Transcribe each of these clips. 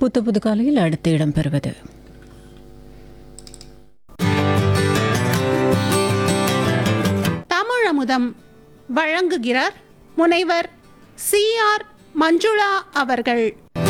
புத்து புது காலையில் அடுத்து இடம்பெறுவது தமிழமுதம் வழங்குகிறார் முனைவர் சி ஆர் மஞ்சுளா அவர்கள்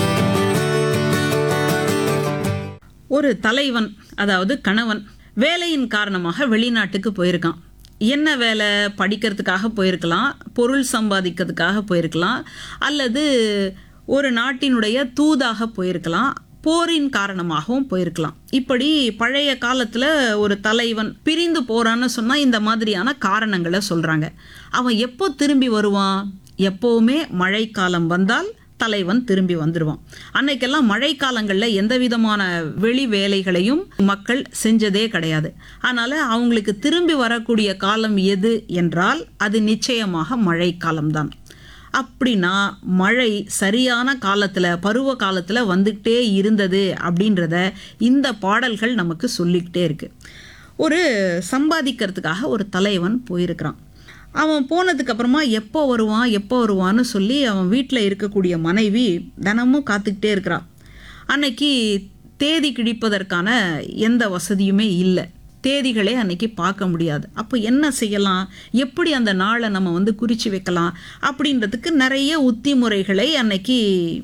ஒரு தலைவன் அதாவது கணவன் வேலையின் காரணமாக வெளிநாட்டுக்கு போயிருக்கான் என்ன வேலை படிக்கிறதுக்காக போயிருக்கலாம் பொருள் சம்பாதிக்கிறதுக்காக போயிருக்கலாம் அல்லது ஒரு நாட்டினுடைய தூதாக போயிருக்கலாம் போரின் காரணமாகவும் போயிருக்கலாம் இப்படி பழைய காலத்தில் ஒரு தலைவன் பிரிந்து போறான்னு சொன்னால் இந்த மாதிரியான காரணங்களை சொல்கிறாங்க அவன் எப்போ திரும்பி வருவான் எப்போவுமே மழைக்காலம் வந்தால் தலைவன் திரும்பி வந்துடுவான் அன்னைக்கெல்லாம் மழைக்காலங்களில் எந்த விதமான வெளி வேலைகளையும் மக்கள் செஞ்சதே கிடையாது அதனால அவங்களுக்கு திரும்பி வரக்கூடிய காலம் எது என்றால் அது நிச்சயமாக மழைக்காலம்தான் அப்படின்னா மழை சரியான காலத்தில் பருவ காலத்தில் வந்துக்கிட்டே இருந்தது அப்படின்றத இந்த பாடல்கள் நமக்கு சொல்லிக்கிட்டே இருக்கு ஒரு சம்பாதிக்கிறதுக்காக ஒரு தலைவன் போயிருக்கிறான் அவன் போனதுக்கு அப்புறமா எப்போ வருவான் எப்போ வருவான்னு சொல்லி அவன் வீட்டில் இருக்கக்கூடிய மனைவி தினமும் காத்துக்கிட்டே இருக்கிறான் அன்னைக்கு தேதி கிழிப்பதற்கான எந்த வசதியுமே இல்லை தேதிகளே அன்னைக்கு பார்க்க முடியாது அப்போ என்ன செய்யலாம் எப்படி அந்த நாளை நம்ம வந்து குறித்து வைக்கலாம் அப்படின்றதுக்கு நிறைய உத்தி முறைகளை அன்னைக்கு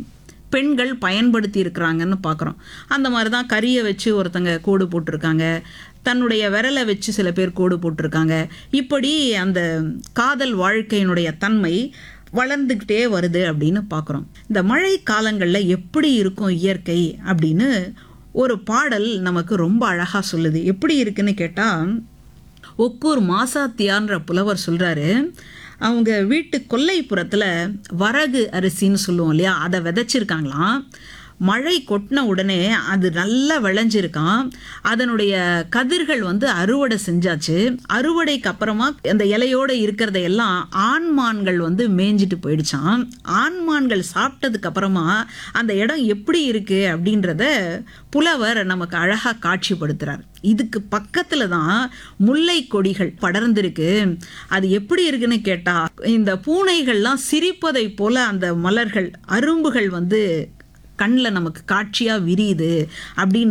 பெண்கள் பயன்படுத்தி இருக்கிறாங்கன்னு பார்க்குறோம் அந்த மாதிரி தான் கறியை வச்சு ஒருத்தங்க கோடு போட்டிருக்காங்க தன்னுடைய விரலை வச்சு சில பேர் கோடு போட்டிருக்காங்க இப்படி அந்த காதல் வாழ்க்கையினுடைய தன்மை வளர்ந்துக்கிட்டே வருது அப்படின்னு பார்க்குறோம் இந்த மழை காலங்களில் எப்படி இருக்கும் இயற்கை அப்படின்னு ஒரு பாடல் நமக்கு ரொம்ப அழகாக சொல்லுது எப்படி இருக்குன்னு கேட்டால் ஒக்கூர் மாசாத்தியான்ற புலவர் சொல்கிறாரு அவங்க வீட்டு கொல்லைப்புறத்தில் வரகு அரிசின்னு சொல்லுவோம் இல்லையா அதை விதைச்சிருக்காங்களாம் மழை கொட்டின உடனே அது நல்லா விளைஞ்சிருக்கான் அதனுடைய கதிர்கள் வந்து அறுவடை செஞ்சாச்சு அறுவடைக்கு அப்புறமா அந்த இலையோட இருக்கிறத எல்லாம் ஆண்மான்கள் வந்து மேய்ஞ்சிட்டு போயிடுச்சான் ஆண்மான்கள் சாப்பிட்டதுக்கு அப்புறமா அந்த இடம் எப்படி இருக்கு அப்படின்றத புலவர் நமக்கு அழகா காட்சிப்படுத்துறார் இதுக்கு பக்கத்துல தான் முல்லை கொடிகள் படர்ந்திருக்கு அது எப்படி இருக்குன்னு கேட்டா இந்த பூனைகள்லாம் சிரிப்பதை போல அந்த மலர்கள் அரும்புகள் வந்து கண்ணில் நமக்கு காட்சியாக விரியுது அப்படின்னு